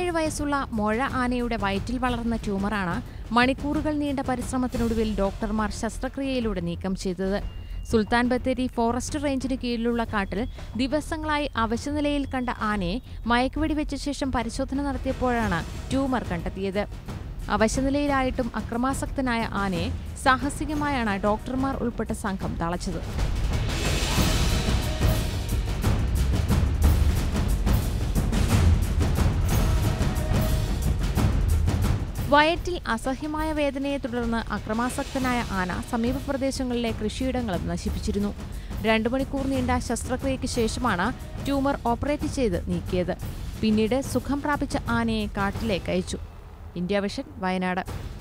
പതിനേഴ് വയസ്സുള്ള മൊഴ ആനയുടെ വയറ്റിൽ വളർന്ന ട്യൂമറാണ് മണിക്കൂറുകൾ നീണ്ട പരിശ്രമത്തിനൊടുവിൽ ഡോക്ടർമാർ ശസ്ത്രക്രിയയിലൂടെ നീക്കം ചെയ്തത് സുൽത്താൻ ബത്തേരി ഫോറസ്റ്റ് റേഞ്ചിന് കീഴിലുള്ള കാട്ടിൽ ദിവസങ്ങളായി അവശനിലയിൽ കണ്ട ആനയെ മയക്കുവെടി വെച്ച ശേഷം പരിശോധന നടത്തിയപ്പോഴാണ് ട്യൂമർ കണ്ടെത്തിയത് അവശനിലയിലായിട്ടും അക്രമാസക്തനായ ആനയെ സാഹസികമായാണ് ഡോക്ടർമാർ ഉൾപ്പെട്ട സംഘം തളച്ചത് വയറ്റിൽ അസഹ്യമായ വേദനയെ തുടർന്ന് അക്രമാസക്തനായ ആന സമീപ പ്രദേശങ്ങളിലെ കൃഷിയിടങ്ങളും നശിപ്പിച്ചിരുന്നു രണ്ടു മണിക്കൂർ നീണ്ട ശസ്ത്രക്രിയയ്ക്ക് ശേഷമാണ് ട്യൂമർ ഓപ്പറേറ്റ് ചെയ്ത് നീക്കിയത് പിന്നീട് സുഖം പ്രാപിച്ച ആനയെ കാട്ടിലേക്ക് അയച്ചു ഇന്ത്യ വിഷൻ വയനാട്